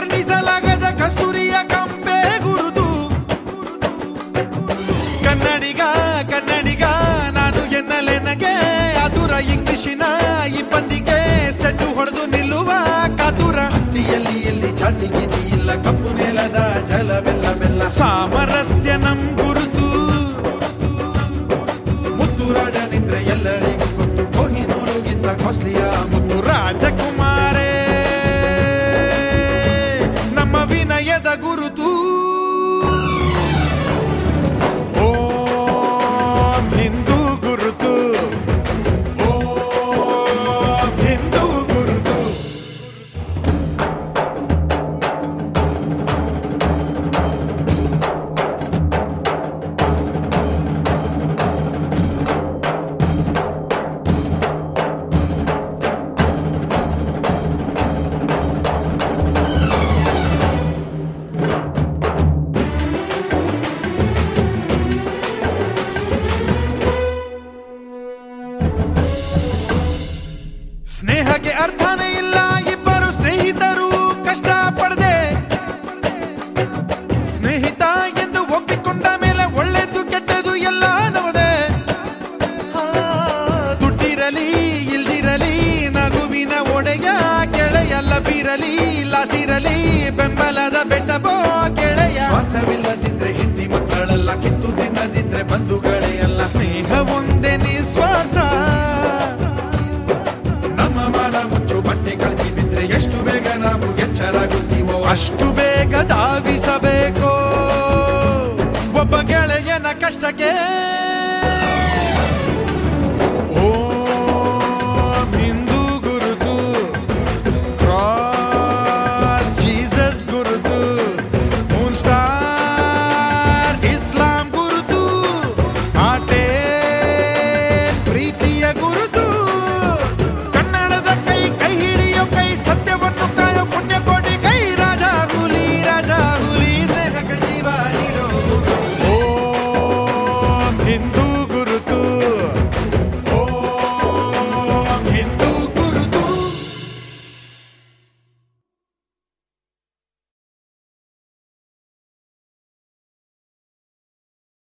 ಬಣ್ಣಿಸಲಾಗದ ಕಸ್ತೂರಿಯ ಕಂಪೆ ಗುರುತು ಕನ್ನಡಿಗ ಕನ್ನಡಿಗ ನಾನು ಎನ್ನಲೆನಗೆ ಅದುರ ಇಂಗ್ಲಿಶಿನ ಈ ಪಂದಿಗೆ ಸೆಟ್ಟು ಹೊಡೆದು ನಿಲ್ಲುವ ಕಾತುರ ಹತ್ತಿಯಲ್ಲಿ ಎಲ್ಲಿ ಜಾತಿ ಗೀತಿ ಇಲ್ಲ ಕಪ್ಪು ನೆಲದ ಜಲವೆಲ್ಲ ಬೆಲ್ಲ ಸಾಮರಸ್ಯ ನಮ್ ಗುರುತು ಮುತ್ತು ರಾಜ ನಿಂದ್ರೆ ಎಲ್ಲರಿಗೂ ಗೊತ್ತು ಕೊಹಿನೂರುಗಿಂತ ಕಾಸ್ಟ್ಲಿಯ ಮುತ್ತು ರಾಜಕುಮಾರೇ ನಮ್ಮ ವಿನಯದ ಗುರುತು ಓಂ ಹಿಂದೂ ಗುರುತು ಓಂ ಹಿಂದೂ ಗುರುತು ಸ್ನೇಹಕ್ಕೆ ಅರ್ಥನೇ ಇಲ್ಲ ಇಬ್ಬರು ಸ್ನೇಹಿತರು ಕಷ್ಟ ಪಡದೆ ಸ್ನೇಹಿತ ಎಂದು ಒಪ್ಪಿಕೊಂಡ ಮೇಲೆ ಒಳ್ಳೆದು ಕೆಟ್ಟದು ಎಲ್ಲ ನವದೆ ದುಡ್ಡಿರಲಿ ಇಲ್ದಿರಲಿ ನಗುವಿನ ಒಡೆಯ ಗೆಳೆಯಲ್ಲ ಬೀರಲಿ ಲಾಸಿರಲಿ ಬೆಂಬಲದ ಬೆಟ್ಟಬೋ ಗೆಳೆಯ ಸ್ವಾರ್ಥವಿಲ್ಲದಿದ್ರೆ ಹೆಂಡತಿ ಮಕ್ಕಳೆಲ್ಲ ಕಿತ್ತು ತಿನ್ನದಿದ್ರೆ ಬಂಧುಗಳೇ ಅಲ್ಲ ಸ್ನೇಹ ಒಂದೇ ನಿಸ್ವಾರ್ಥ ನಮ್ಮ ಮಾನ ಮುಚ್ಚು ಬಟ್ಟೆ ಕಳಚಿ ಬಿದ್ರೆ ಎಷ್ಟು ಬೇಗ ನಾವು ಎಚ್ಚರಾಗುತ್ತೀವೋ ಅಷ್ಟು ಬೇಗ ಧಾವಿಸಬೇಕು ಒಬ್ಬ ಗೆಳೆಯನ ಕಷ್ಟಕ್ಕೆ